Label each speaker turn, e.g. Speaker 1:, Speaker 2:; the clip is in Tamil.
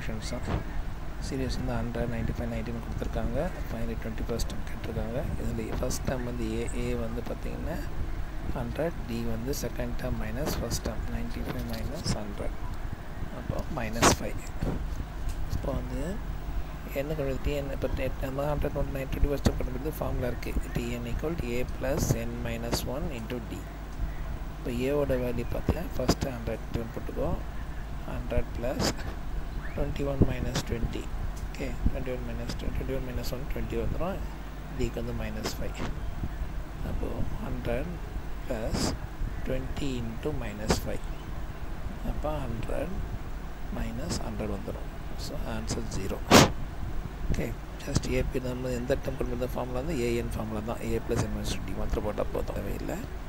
Speaker 1: கோஎஃபிஷியன்ஸ் தான் சீரியஸ் வந்து ஹண்ட்ரட் நைன்ட்டி ஃபைவ் நைன்ட்டின்னு கொடுத்துருக்காங்க ஃபைனலி டுவெண்ட்டி ஃபஸ்ட் டைம் கேட்டிருக்காங்க இதில் ஃபஸ்ட் டைம் வந்து ஏ ஏ வந்து பார்த்திங்கன்னா ஹண்ட்ரட் டி வந்து second term minus first term ninety five minus hundred அப்போ மைனஸ் ஃபைவ் இப்போ வந்து என்ன கண்டு டிஎன் இப்போ நம்ம hundred one nine twenty first கண்டுபிடித்து ஃபார்முலா இருக்குது T N equal A plus N minus one into D இப்போ ஏவோட வேல்யூ பார்த்தீங்கன்னா ஃபஸ்ட்டு ஹண்ட்ரட் போட்டுக்கோ hundred plus twenty one minus twenty okay twenty one minus twenty one minus one twenty வந்துடும் டிக்கு வந்து மைனஸ் ஃபைவ் அப்போது hundred plus twenty into minus five அப்போ ஹண்ட்ரட் மைனஸ் ஹண்ட்ரட் வந்துடும் so answer zero okay just AP நம்ம எந்த டெம்பிள் இந்த ஃபார்முலா வந்து ஏஎன் ஃபார்முலா தான் A plus N minus D மாத்திரம் போட்டால் போதும் இல்லை